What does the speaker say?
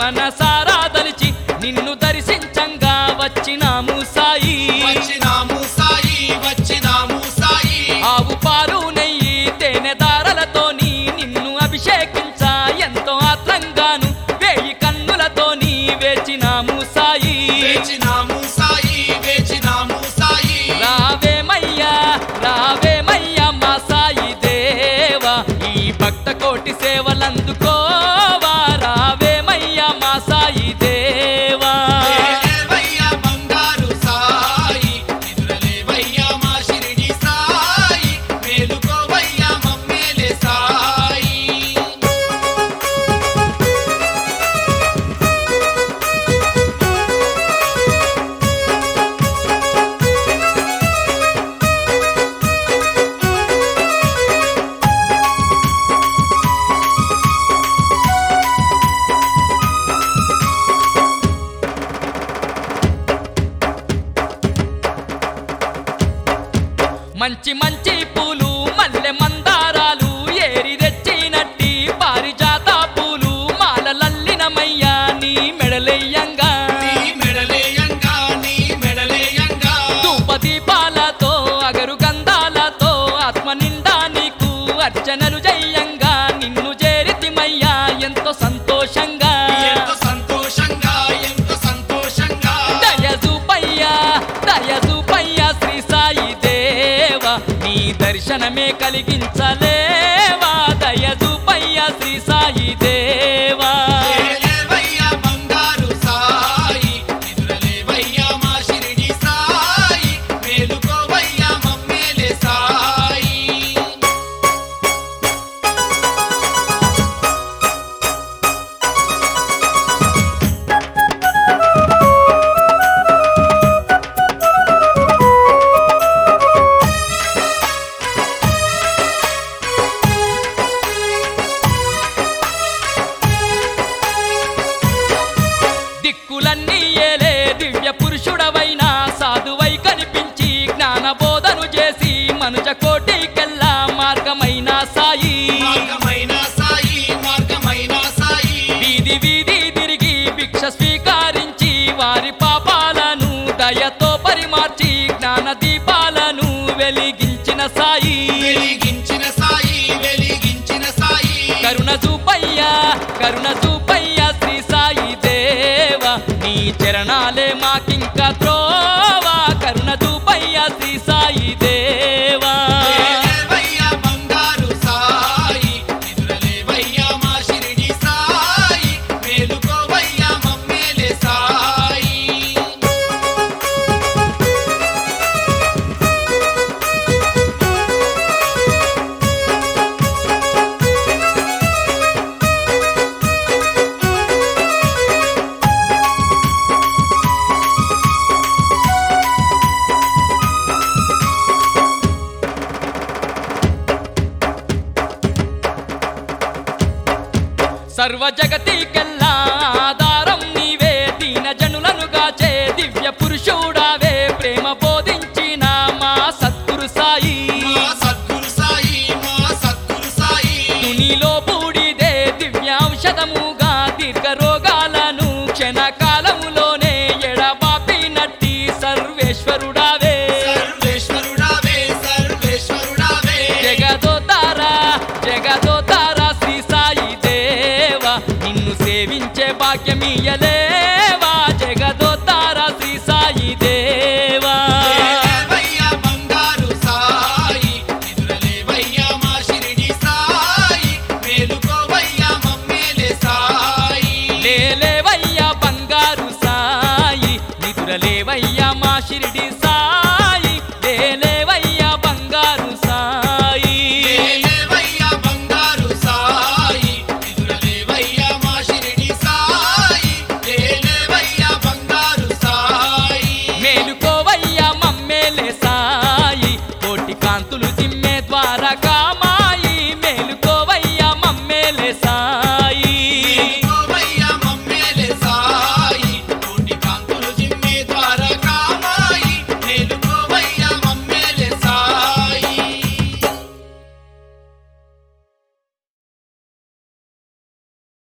మనసారా దలిచి నిన్ను దర్శించంగా వచ్చినాము సాయి వచ్చినాము సాయి వచ్చినాము సాయి ఆవు పాలు నెయ్యి తేనె దారలతోని నిన్ను అభిషేకించ ఎంతో ఆత్రంగాను వేయి కన్నులతోని వేచినాము సాయి వేచినాము సాయి వేచినాము సాయి రావేమయ్యా రావేమయ్యా మా సాయి దేవా ఈ భక్త కోటి సేవలందుకోవా రావేమయ్యా మా సాయి దేవా లేవయ్యా బంగారు సాయి నిద్రలేవయ్యా మా షిరిడి సాయి మేలుకోవయ్యా మమ్మేలే సాయి మంచి మంచి పూలు మల్లె మందారాలు ఏరి తెచ్చినట్టి పారిజాత పూలు మాలలల్లినమయ్యా నీ మెడలెయ్యంగా నీ మెడలేయంగా నీ మెడలేయంగా ధూప దీపాలతో అగరు గంధాలతో ఆత్మ నిండా నీకు అర్చనలు జయ్యంగా నిన్ను చేరితిమయ్యా ఎంతో సంతోషంగా ఎంతో సంతోషంగా ఎంతో సంతోషంగా దయజూపయ్యా దయజూపయ్యా శ్రీ సాయి దేవా నీ దర్శనమే కలిగించలేవా దయజూపయ్యా శ్రీ సాయి దేవా లేవయ్యా బంగారు సాయి నిద్రలేవయ్యా మా షిరిడి సాయి మేలుకోవయ్యా మమ్మేలే సాయి దిక్కులన్నీ ఏలే దివ్య పురుషుడవైన సాధువై కనిపించి జ్ఞాన బోధను చేసి మనుజ కోటికెల్లా మార్గమైన సాయి మార్గమైన సాయి మార్గమైన సాయి వీధి వీధి తిరిగి భిక్ష స్వీకరించి వారి పాపాలను దయతో పరిమార్చి జ్ఞాన దీపాలను వెలిగించిన సాయి వెలిగించిన సాయి వెలిగించిన సాయి కరుణ చూపయ్యా కరుణ చూపయ్యా శ్రీ సాయి దేవా నీ చరణాలే మాకింకా త్రోవా కరుణ చూపయ్యా శ్రీ సాయి దేవా లేవయ్యా బంగారు సాయి నిద్రలేవయ్యా మా షిరిడి సాయి మేలుకోవయ్యా మమ్మేలే సాయి సర్వ జగతికెల్లా ఆధారం నీవే దీన జనులను గాచే దివ్య పురుషుడావే ప్రేమ బోధించిన మా సద్గురు సాయి మా సద్గురు సాయి మా సద్గురు సాయి తునిలో బూడిదే దివ్య ఔషధముగా దీర్ఘ రోగాలను క్షణకాలములోనే ఎడబాపినట్టి సర్వేశ్వరుడావే సర్వేశ్వరుడావే సర్వేశ్వరుడావే జగదోతారా జగదోతారా శ్రీ సాయి దేవా నిన్ను సేవించే భాగ్యమియలే